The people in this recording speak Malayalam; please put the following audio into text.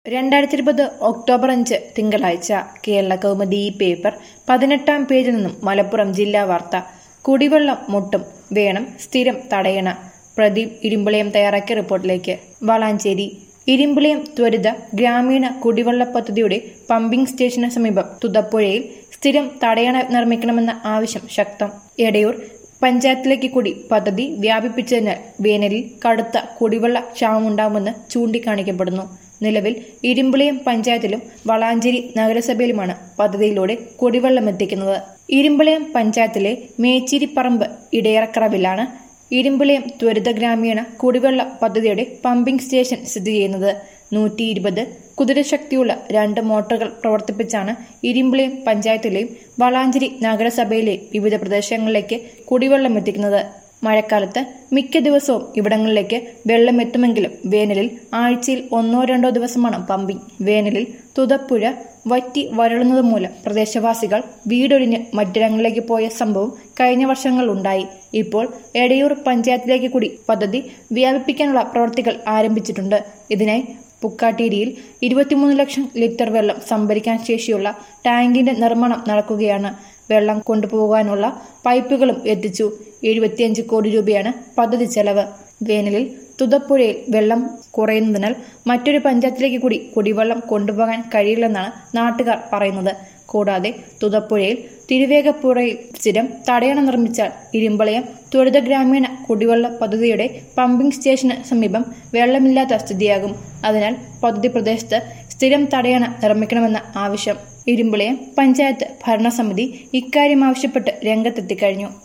രണ്ടായിരത്തി ഇരുപത് ഒക്ടോബർ അഞ്ച് തിങ്കളാഴ്ച കേരള കൗമുദി ഈ പേപ്പർ പതിനെട്ടാം പേജിൽ നിന്നും മലപ്പുറം ജില്ലാ വാർത്ത കുടിവെള്ളം മുട്ടും വേണം സ്ഥിരം തടയണ പ്രദീപ് ഇരുമ്പിളയം തയ്യാറാക്കിയ റിപ്പോർട്ടിലേക്ക് വളാഞ്ചേരി ഇരുമ്പിളയം ത്വരിത ഗ്രാമീണ കുടിവെള്ള പദ്ധതിയുടെ പമ്പിംഗ് സ്റ്റേഷന് സമീപം തുതപ്പുഴയിൽ സ്ഥിരം തടയണ നിർമ്മിക്കണമെന്ന ആവശ്യം ശക്തം എടയൂർ പഞ്ചായത്തിലേക്ക് കൂടി പദ്ധതി വ്യാപിപ്പിച്ചതിനാൽ വേനലിൽ കടുത്ത കുടിവെള്ള ക്ഷാമമുണ്ടാകുമെന്ന് ചൂണ്ടിക്കാണിക്കപ്പെടുന്നു നിലവിൽ ഇരുമ്പിളിയം പഞ്ചായത്തിലും വളാഞ്ചേരി നഗരസഭയിലുമാണ് പദ്ധതിയിലൂടെ കുടിവെള്ളം എത്തിക്കുന്നത് ഇരുമ്പിളിയം പഞ്ചായത്തിലെ മേച്ചിരിപ്പറമ്പ് ഇടയറക്കറവിലാണ് ഇരുമ്പിളിയം ത്വരിത ഗ്രാമീണ കുടിവെള്ള പദ്ധതിയുടെ പമ്പിംഗ് സ്റ്റേഷൻ സ്ഥിതി ചെയ്യുന്നത് നൂറ്റി ഇരുപത് കുതിരശക്തിയുള്ള രണ്ട് മോട്ടോറുകൾ പ്രവർത്തിപ്പിച്ചാണ് ഇരുമ്പിളിയം പഞ്ചായത്തിലെയും വളാഞ്ചേരി നഗരസഭയിലെയും വിവിധ പ്രദേശങ്ങളിലേക്ക് കുടിവെള്ളം എത്തിക്കുന്നത് മഴക്കാലത്ത് മിക്ക ദിവസവും ഇവിടങ്ങളിലേക്ക് വെള്ളം എത്തുമെങ്കിലും വേനലിൽ ആഴ്ചയിൽ ഒന്നോ രണ്ടോ ദിവസമാണ് പമ്പിംഗ് വേനലിൽ തുതപ്പുഴ വറ്റി വരളുന്നത് മൂലം പ്രദേശവാസികൾ വീടൊഴിഞ്ഞ് മറ്റിടങ്ങളിലേക്ക് പോയ സംഭവം കഴിഞ്ഞ വർഷങ്ങൾ ഉണ്ടായി ഇപ്പോൾ എടയൂർ പഞ്ചായത്തിലേക്ക് കൂടി പദ്ധതി വ്യാപിപ്പിക്കാനുള്ള പ്രവൃത്തികൾ ആരംഭിച്ചിട്ടുണ്ട് ഇതിനായി പുക്കാട്ടേരിയിൽ ഇരുപത്തിമൂന്ന് ലക്ഷം ലിറ്റർ വെള്ളം സംഭരിക്കാൻ ശേഷിയുള്ള ടാങ്കിന്റെ നിർമ്മാണം നടക്കുകയാണ് വെള്ളം കൊണ്ടുപോകാനുള്ള പൈപ്പുകളും എത്തിച്ചു എഴുപത്തിയഞ്ച് കോടി രൂപയാണ് പദ്ധതി ചെലവ് വേനലിൽ തുതപ്പുഴയിൽ വെള്ളം കുറയുന്നതിനാൽ മറ്റൊരു പഞ്ചായത്തിലേക്ക് കൂടി കുടിവെള്ളം കൊണ്ടുപോകാൻ കഴിയില്ലെന്നാണ് നാട്ടുകാർ പറയുന്നത് കൂടാതെ തുതപ്പുഴയിൽ തിരുവേഗപ്പുഴയിൽ സ്ഥിരം തടയണ നിർമ്മിച്ചാൽ ഇരുമ്പളയം ത്വരിത ഗ്രാമീണ കുടിവെള്ള പദ്ധതിയുടെ പമ്പിംഗ് സ്റ്റേഷന് സമീപം വെള്ളമില്ലാത്ത സ്ഥിതിയാകും അതിനാൽ പദ്ധതി പ്രദേശത്ത് സ്ഥിരം തടയണ നിർമ്മിക്കണമെന്ന ആവശ്യം ഇരുമ്പളയം പഞ്ചായത്ത് ഭരണസമിതി ഇക്കാര്യം ആവശ്യപ്പെട്ട് രംഗത്തെത്തിക്കഴിഞ്ഞു